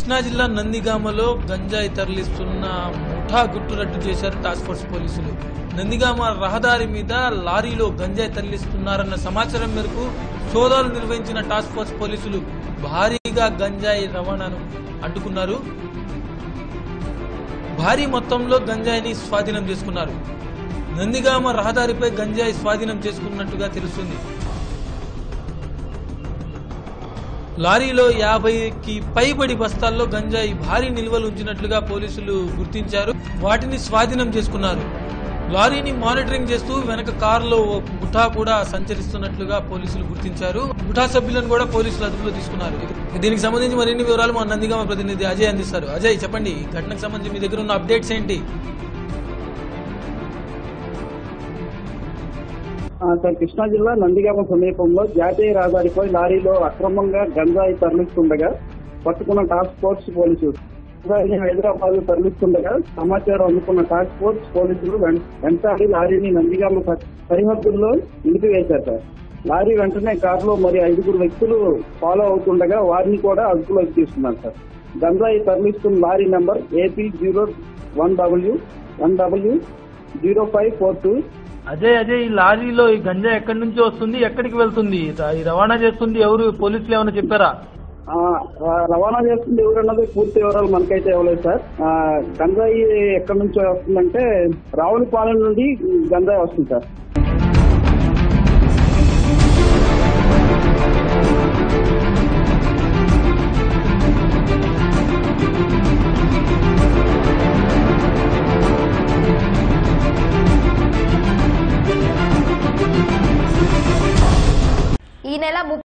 కృష్ణా జిల్లా నందిగామలో గంజాయి తరలిస్తున్న ముఠా గుట్టు రట్టు చేశారు టాస్క్ ఫోర్స్ పోలీసులు నందిగామ రహదారి మీద లారీలో గంజాయి తరలిస్తున్నారన్న సమాచారం మేరకు సోదాలు నిర్వహించిన టాస్క్ ఫోర్స్ పోలీసులు భారీగా గంజాయి రవాణాను అడ్డుకున్నారు భారీ మొత్తంలో గంజాయిని స్వాధీనం చేసుకున్నారు నందిగామ రహదారిపై గంజాయి స్వాధీనం చేసుకున్నట్టుగా తెలుస్తుంది లారీలో యాభైకి పైబడి బస్తాల్లో గంజాయి భారీ నిల్వలు ఉంచినట్లుగా పోలీసులు గుర్తించారు వాటిని స్వాధీనం చేసుకున్నారు లారీని మానిటరింగ్ చేస్తూ వెనక కారులో ఓ ముఠా కూడా సంచరిస్తున్నట్లుగా పోలీసులు గుర్తించారు ముఠా సభ్యులను కూడా పోలీసులు అదుపులో తీసుకున్నారు దీనికి సంబంధించి మరిన్ని వివరాలు మా నందిగామ ప్రతినిధి అజయ్ అందిస్తారు అజయ్ చెప్పండి ఈ ఘటనకు సంబంధించి మీ దగ్గర ఉన్న అప్డేట్స్ ఏంటి ఆ, సార్ కృష్ణా జిల్లా నందిగామ సమీపంలో జాతీయ రహదారిపై లారీలో అక్రమంగా గంజాయి తరలిస్తుండగా పట్టుకున్న టాస్క్ ఫోర్స్ పోలీసులు గంజాయిని హైదరాబాద్ తరలిస్తుండగా సమాచారం అందుకున్న టాస్క్ ఫోర్స్ పోలీసులు వెం- వెంటాడి లారీని నందిగామ స- సరిహద్దుల్లో నిలిపివేశారు సార్ లారీ వెంటనే కారులో మరి ఐదుగురు వ్యక్తులు ఫాలో అవుతుండగా వారిని కూడా అదుపులోకి తీసుకున్నారు సార్ గంజాయి తరలిస్తున్న lorry number AP zero one W one W zero five four two Ajay Ajay ఈ లారీలో ఈ గంజా ఎక్కడి నుంచి వస్తుంది ఎక్కడికి వెళ్తుంది ర- ఈ రవాణా చేస్తుంది ఎవరు పోలీసులు ఏమైనా చెప్పారా ఆ, ర- రవాణా చేస్తుంది ఎవరన్నది పూర్తి వివరాలు మనకైతే ఇవ్వలేదు సార్ ఆ, గంజాయి ఎక్కడి నుంచి వస్తుందంటే రావులపాలెం నుండి గంజాయి వస్తుంది సార్ ఈ నెల